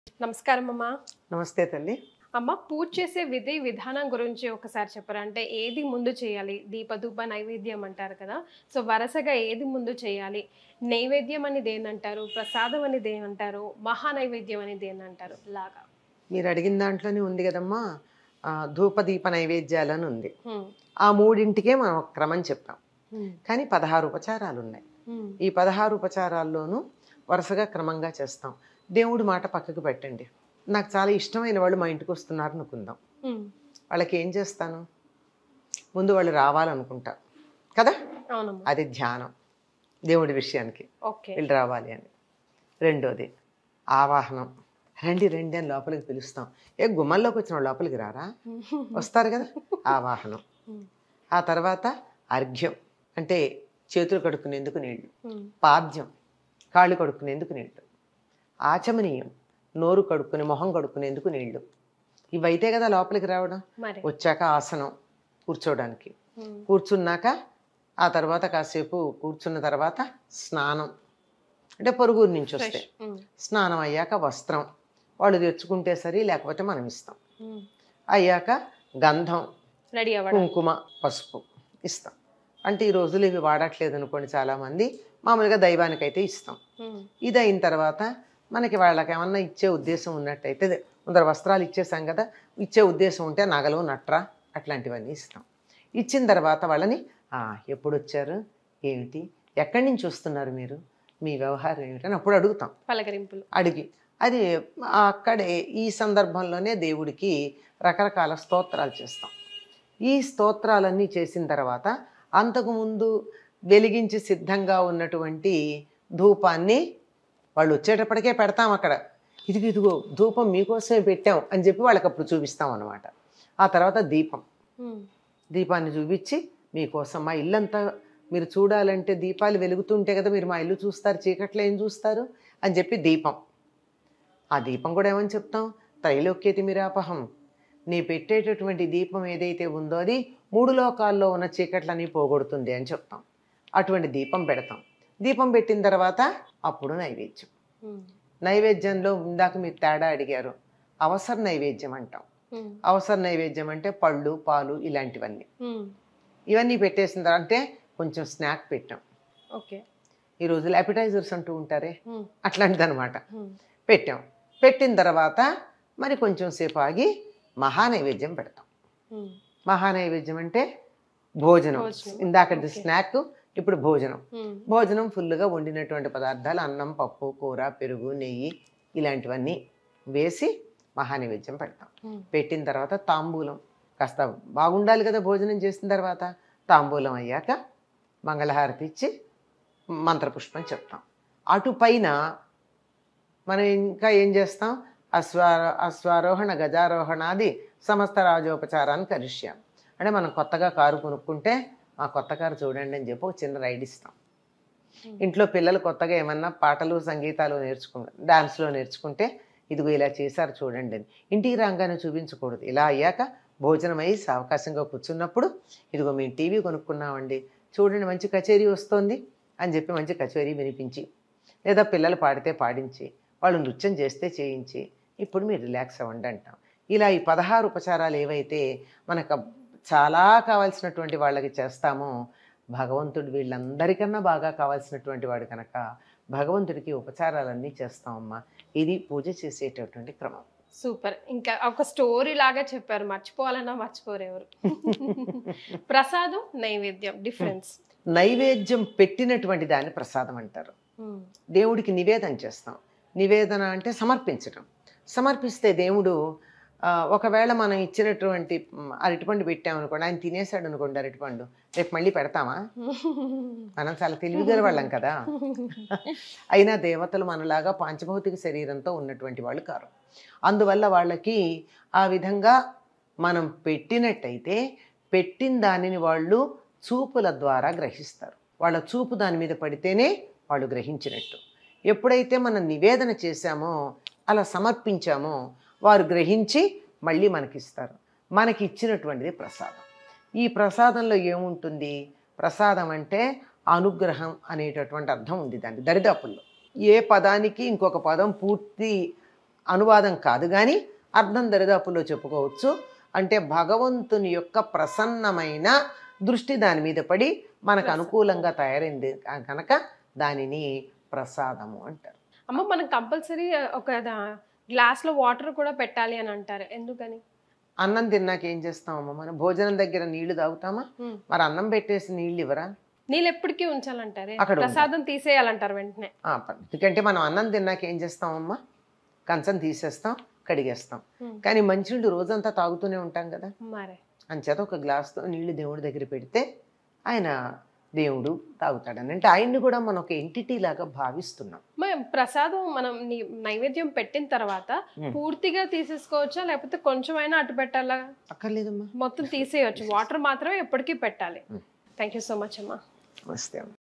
నమస్కారం అమ్మా నమస్తే తల్లి అమ్మ పూజ చేసే విధి విధానం గురించి ఒకసారి చెప్పరా అంటే ఏది ముందు చేయాలి దీపధూప నైవేద్యం అంటారు కదా సో వరుసగా ఏది ముందు చేయాలి నైవేద్యం అనేది ఏంటంటారు ప్రసాదం అనేది ఏమంటారు మహా నైవేద్యం అనేది ఏంటంటారు లాగా మీరు అడిగిన దాంట్లోనే ఉంది కదమ్మా ఆ, ధూపదీప నైవేద్యాలని ఉంది హ్మ్. ఆ మూడింటికే మనం ఒక క్రమం చెప్పాం హ్మ్. కానీ పదహారు ఉపచారాలు ఉన్నాయి హ్మ్. ఈ పదహారు ఉపచారాల్లోనూ వరుసగా క్రమంగా చేస్తాం దేవుడి మాట పక్కకు పెట్టండి నాకు చాలా ఇష్టమైన వాళ్ళు మా ఇంటికి వస్తున్నారు అనుకుందాం హ్మ్. వాళ్ళకి ఏం చేస్తాను ముందు వాళ్ళు రావాలనుకుంటా కదా అవునమ్మా అది ధ్యానం దేవుడి విషయానికి ఓకే వీళ్ళు రావాలి అని రెండోది ఆవాహనం రండి రండి అని లోపలికి పిలుస్తాం ఏ గుమ్మంలోకి వచ్చిన వాళ్ళు లోపలికి రారా వస్తారు కదా ఆవాహనం హ్మ్. ఆ తర్వాత అర్ఘ్యం అంటే చేతులు కడుక్కునేందుకు నీళ్లు హ్మ్. పాద్యం కాళ్ళు కడుక్కునేందుకు నీళ్లు ఆచమనీయం నోరు కడుక్కుని మొహం కడుక్కునేందుకు నీళ్లు ఇవైతే కదా లోపలికి రావడం మరి వచ్చాక ఆసనం కూర్చోవడానికి హ్మ్. కూర్చున్నాక ఆ తర్వాత కాసేపు కూర్చున్న తర్వాత స్నానం అంటే పొరుగురు నుంచి వస్తే ఫ్రెష్ హ్మ్. స్నానం అయ్యాక వస్త్రం వాళ్ళు తెచ్చుకుంటే సరి లేకపోతే మనం ఇస్తాం హ్మ్. అయ్యాక గంధం రెడీ అవ్వడం కుంకుమ పసుపు ఇస్తాం అంటే ఈ రోజులు ఇవి వాడట్లేదు అనుకోండి చాలామంది మామూలుగా దైవానికైతే ఇస్తాం హ్మ్. ఇది అయిన తర్వాత మనకి వాళ్ళకి ఏమన్నా ఇచ్చే ఉద్దేశం ఉన్నట్టయితే అదే ముందర వస్త్రాలు ఇచ్చేసాం కదా ఇచ్చే ఉద్దేశం ఉంటే నగలు నట్ర అట్లాంటివన్నీ ఇస్తాం ఇచ్చిన తర్వాత వాళ్ళని "ఆ, ఎప్పుడు వచ్చారు ఏమిటి ఎక్కడి నుంచి వస్తున్నారు మీరు మీ వ్యవహారం ఏమిటి అని అప్పుడు అడుగుతాం పలకరింపులు అడిగి అది అక్కడే ఈ సందర్భంలోనే దేవుడికి రకరకాల స్తోత్రాలు చేస్తాం ఈ స్తోత్రాలన్నీ చేసిన తర్వాత అంతకుముందు వెలిగించి సిద్ధంగా ఉన్నటువంటి ధూపాన్ని వాళ్ళు వచ్చేటప్పటికే పెడతాం అక్కడ ఇదిగో ఇదిగో ధూపం మీకోసమే పెట్టాం అని చెప్పి వాళ్ళకి అప్పుడు చూపిస్తాం అనమాట ఆ తర్వాత దీపం హ్మ్. దీపాన్ని చూపించి మీకోసం మా ఇల్లంతా మీరు చూడాలంటే దీపాలు వెలుగుతుంటే కదా మీరు మా ఇల్లు చూస్తారు చీకట్లో ఏం చూస్తారు అని చెప్పి దీపం ఆ దీపం కూడా ఏమని చెప్తాం త్రైలోక్యతి మిరాపహం నీ పెట్టేటటువంటి దీపం ఏదైతే ఉందో అది మూడు లోకాల్లో ఉన్న చీకట్లని పోగొడుతుంది అని చెప్తాం అటువంటి దీపం పెడతాం దీపం పెట్టిన తర్వాత అప్పుడు నైవేద్యం హ్మ్. నైవేద్యంలో ఇందాక మీరు తేడా అడిగారు అవసర నైవేద్యం అంటాం హ్మ్. అవసర నైవేద్యం అంటే పళ్ళు పాలు ఇలాంటివన్నీ హ్మ్. ఇవన్నీ పెట్టేసిన తర్వాత అంటే కొంచెం స్నాక్ పెట్టాం ఓకే ఈ రోజులు అపిటైజర్స్ అంటూ ఉంటారే హ్మ్. అట్లాంటిది అనమాట హ్మ్. పెట్టాం పెట్టిన తర్వాత మరి కొంచెం సేపు ఆగి మహానైవేద్యం పెడతాం హ్మ్. మహానైవేద్యం అంటే భోజనం భోజనం. ఇందాకటి ఓకే. స్నాక్ ఇప్పుడు భోజనం హ్మ్. భోజనం ఫుల్గా వండినటువంటి పదార్థాలు అన్నం పప్పు కూర పెరుగు నెయ్యి ఇలాంటివన్నీ వేసి మహానైవేద్యం పెడతాం హ్మ్. పెట్టిన తర్వాత తాంబూలం కాస్త బాగుండాలి కదా భోజనం చేసిన తర్వాత తాంబూలం అయ్యాక మంగళహారతి ఇచ్చి మంత్రపుష్పం చెప్తాం అటు పైన మనం ఇంకా ఏం చేస్తాం అశ్వార అశ్వారోహణ గజారోహణాది సమస్త రాజోపచారాన్ని కరిష్యాం అంటే మనం కొత్తగా కారు కొనుక్కుంటే మా కొత్త కారు చూడండి అని చెప్పి ఒక చిన్న రైడ్ ఇస్తాం ఇంట్లో పిల్లలు కొత్తగా ఏమన్నా పాటలు సంగీతాలు నేర్చుకుంటారు డాన్స్లో నేర్చుకుంటే ఇదిగో ఇలా చేశారు చూడండి అని ఇంటికి రాగానే చూపించకూడదు ఇలా అయ్యాక భోజనం అయ్యి సావకాశంగా కూర్చున్నప్పుడు ఇదిగో మేము టీవీ కొనుక్కున్నామండి చూడండి మంచి కచేరీ వస్తోంది అని చెప్పి మంచి కచేరీ వినిపించి లేదా పిల్లలు పాడితే పాడించి వాళ్ళు నృత్యం చేస్తే చేయించి ఇప్పుడు మీరు రిలాక్స్ అవ్వండి అంటాం ఇలా ఈ పదహారు ఉపచారాలు ఏవైతే మనకు చాలా కావాల్సినటువంటి వాళ్ళకి చేస్తామో భగవంతుడు వీళ్ళందరికన్నా బాగా కావాల్సినటువంటి వాడు కనుక భగవంతుడికి ఉపచారాలన్నీ చేస్తామమ్మా ఇది పూజ చేసేటటువంటి క్రమం సూపర్ ఇంకా ఒక స్టోరీ లాగా చెప్పారు మర్చిపోవాలన్నా మర్చిపోరు ఎవరు ప్రసాదం నైవేద్యం డిఫరెన్స్ నైవేద్యం పెట్టినటువంటి దాన్ని ప్రసాదం అంటారు దేవుడికి నివేదన చేస్తాం నివేదన అంటే సమర్పించడం సమర్పిస్తే దేవుడు ఆ, ఒకవేళ మనం ఇచ్చినటువంటి మ్, అరటిపండు పెట్టామనుకోండి ఆయన తినేసాడు అనుకోండి అరటిపండు రేపు మళ్ళీ పెడతామా మనం చాలా తెలివిగల వాళ్ళం కదా అయినా దేవతలు మనలాగా పాంచభౌతిక శరీరంతో ఉన్నటువంటి వాళ్ళు కారు అందువల్ల వాళ్ళకి ఆ విధంగా మనం పెట్టినట్టయితే పెట్టిన దానిని వాళ్ళు చూపుల ద్వారా గ్రహిస్తారు వాళ్ళ చూపు దాని మీద పడితేనే వాళ్ళు గ్రహించినట్టు ఎప్పుడైతే మనం నివేదన చేశామో అలా సమర్పించామో వారు గ్రహించి మళ్ళీ మనకిస్తారు మనకి ఇచ్చినటువంటిది ప్రసాదం ఈ ప్రసాదంలో ఏముంటుంది ప్రసాదం అంటే అనుగ్రహం అనేటటువంటి అర్థం ఉంది దానికి దరిదాపుల్లో ఏ పదానికి ఇంకొక పదం పూర్తి అనువాదం కాదు కానీ అర్థం దరిదాపుల్లో చెప్పుకోవచ్చు అంటే భగవంతుని యొక్క ప్రసన్నమైన దృష్టి దాని మీద పడి మనకు అనుకూలంగా తయారైంది కనుక దానిని ప్రసాదము అంటారు అమ్మ మనం కంపల్సరీ ఒక గ్లాస్ లో వాటర్ కూడా పెట్టాలి అని అంటారు ఎందుకని అన్నం తిన్నాక ఏం చేస్తామమ్మా మనం భోజనం దగ్గర నీళ్లు తాగుతామా ఉమ్. మరి అన్నం పెట్టేసి నీళ్ళు ఇవ్వరా నీళ్ళు ఎప్పటికీ ఉంచాలంటారే అక్కడ ఉండాలి. ప్రసాదం తీసేయాలంటారు వెంటనే ఆ, ప- ఎందుకంటే మనం అన్నం తిన్నాక ఏం చేస్తామమ్మా కంచం తీసేస్తాం కడిగేస్తాం ఉమ్. కానీ మంచినీళ్ళు రోజంతా తాగుతూనే ఉంటాం కదా మరే అంచేత ఒక గ్లాస్తో నీళ్లు దేవుడి దగ్గర పెడితే ఆయన దేవుడు తాగుతాడని అంటే ఆయన్ని కూడా మనం ఒక ఎంటిటీ లాగా భావిస్తున్నాం మరి ప్రసాదం మనం ని- నైవేద్యం పెట్టిన తర్వాత ఉమ్. పూర్తిగా తీసేసుకోవచ్చా లేకపోతే కొంచెమైనా అటు పెట్టాలా అక్కర్లేదమ్మా మొత్తం తీసేయచ్చు వాటర్ మాత్రమే ఎప్పటికీ పెట్టాలి um. Thank you so much అమ్మా నమస్తే అమ్మ